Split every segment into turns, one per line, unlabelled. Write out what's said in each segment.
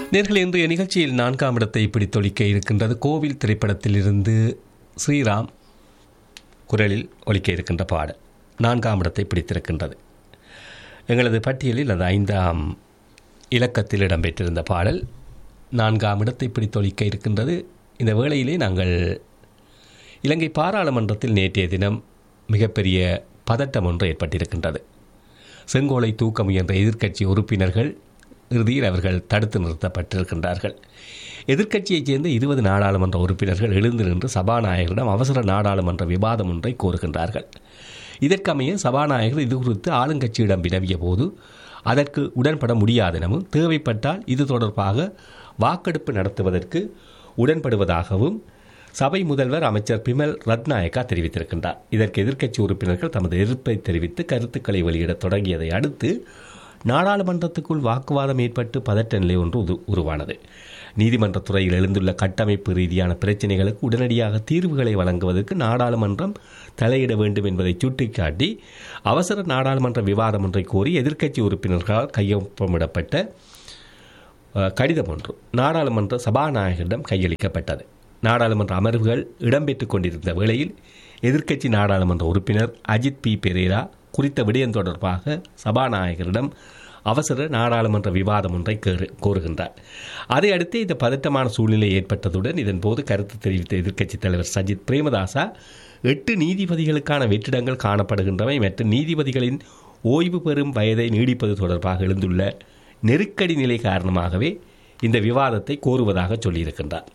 நேர்கள் இன்றைய நிகழ்ச்சியில் நான்காம் இடத்தை பிடித்தொழிக்க இருக்கின்றது கோவில் திரைப்படத்திலிருந்து ஸ்ரீராம் குரலில் ஒலிக்க இருக்கின்ற பாடல் நான்காம் இடத்தை பிடித்திருக்கின்றது எங்களது பட்டியலில் அது ஐந்தாம் இலக்கத்தில் இடம்பெற்றிருந்த பாடல் நான்காம் இடத்தை பிடித்தொழிக்க இருக்கின்றது இந்த வேளையிலே நாங்கள் இலங்கை பாராளுமன்றத்தில் நேற்றைய தினம் மிகப்பெரிய பதட்டம் ஒன்று ஏற்பட்டிருக்கின்றது செங்கோலை தூக்க முயன்ற எதிர்க்கட்சி உறுப்பினர்கள் இறுதியில் அவர்கள் தடுத்து நிறுத்தப்பட்டிருக்கின்றார்கள் எதிர்க்கட்சியைச் சேர்ந்த இருபது நாடாளுமன்ற உறுப்பினர்கள் எழுந்து நின்று சபாநாயகரிடம் அவசர நாடாளுமன்ற விவாதம் ஒன்றை கோருகின்றார்கள் இதற்கமைய சபாநாயகர் இது குறித்து ஆளுங்கட்சியிடம் வினவிய போது அதற்கு உடன்பட முடியாதெனவும் தேவைப்பட்டால் இது தொடர்பாக வாக்கெடுப்பு நடத்துவதற்கு உடன்படுவதாகவும் சபை முதல்வர் அமைச்சர் பிமல் ரத்நாயக்கா தெரிவித்திருக்கின்றார் இதற்கு எதிர்க்கட்சி உறுப்பினர்கள் தமது எதிர்ப்பை தெரிவித்து கருத்துக்களை வெளியிடத் தொடங்கியதை அடுத்து நாடாளுமன்றத்துக்குள் வாக்குவாதம் ஏற்பட்டு பதட்ட நிலை ஒன்று உரு- உருவானது நீதிமன்றத் துறையில் எழுந்துள்ள கட்டமைப்பு ரீதியான பிரச்சினைகளுக்கு உடனடியாக தீர்வுகளை வழங்குவதற்கு நாடாளுமன்றம் தலையிட வேண்டும் என்பதை சுட்டிக்காட்டி அவசர நாடாளுமன்ற விவாதம் ஒன்றை கோரி எதிர்க்கட்சி உறுப்பினர்களால் கையொப்பமிடப்பட்ட அஹ், கடிதம் ஒன்று நாடாளுமன்ற சபாநாயகரிடம் கையளிக்கப்பட்டது நாடாளுமன்ற அமர்வுகள் இடம்பெற்றுக் கொண்டிருந்த வேளையில் எதிர்க்கட்சி நாடாளுமன்ற உறுப்பினர் அஜித் பி பெரேரா குறித்த விடயம் தொடர்பாக சபாநாயகரிடம் அவசர நாடாளுமன்ற விவாதம் ஒன்றை கேறு- கோருகின்றார் அதை அடுத்து இந்த பதட்டமான சூழ்நிலை ஏற்பட்டதுடன் இதன்போது கருத்து தெரிவித்த எதிர்க்கட்சித் தலைவர் சஜித் பிரேமதாசா எட்டு நீதிபதிகளுக்கான வெற்றிடங்கள் காணப்படுகின்றவை மற்றும் நீதிபதிகளின் ஓய்வு பெறும் வயதை நீடிப்பது தொடர்பாக எழுந்துள்ள நெருக்கடி நிலை காரணமாகவே இந்த விவாதத்தை கோருவதாக சொல்லியிருக்கின்றார்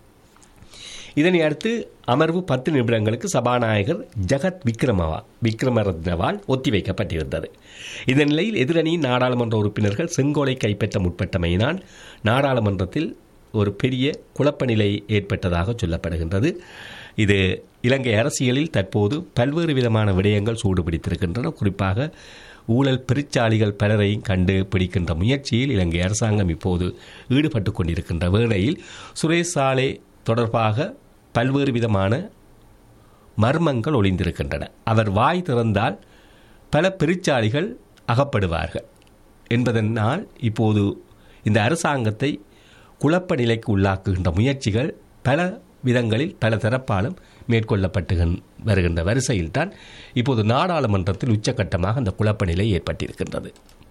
இதனை அடுத்து அமர்வு பத்து நிமிடங்களுக்கு சபாநாயகர் ஜெகத் விக்ரமவா விக்ரமரத்னவால் ஒத்திவைக்கப்பட்டிருந்தது இந்த நிலையில் எதிரணியின் நாடாளுமன்ற உறுப்பினர்கள் செங்கோலை கைப்பற்ற முற்பட்டமையினால் நாடாளுமன்றத்தில் ஒரு பெரிய குழப்ப நிலை ஏற்பட்டதாக சொல்லப்படுகின்றது இது இலங்கை அரசியலில் தற்போது பல்வேறு விதமான விடயங்கள் சூடுபிடித்திருக்கின்றன குறிப்பாக ஊழல் பெருச்சாளிகள் பலரையும் கண்டு பிடிக்கின்ற முயற்சியில் இலங்கை அரசாங்கம் இப்போது ஈடுபட்டு கொண்டிருக்கின்ற வேளையில் சுரேஷ் சாலே தொடர்பாக பல்வேறு விதமான மர்மங்கள் ஒளிந்திருக்கின்றன அவர் வாய் திறந்தால் பல பெருச்சாளிகள் அகப்படுவார்கள் என்பதனால் இப்போது இந்த அரசாங்கத்தை குழப்ப நிலைக்கு உள்ளாக்குகின்ற முயற்சிகள் பல விதங்களில் பல தரப்பாலும் மேற்கொள்ளப்பட்டு வருகின்ற வரிசையில்தான் இப்போது நாடாளுமன்றத்தில் உச்சக்கட்டமாக அந்த குழப்ப நிலை ஏற்பட்டிருக்கின்றது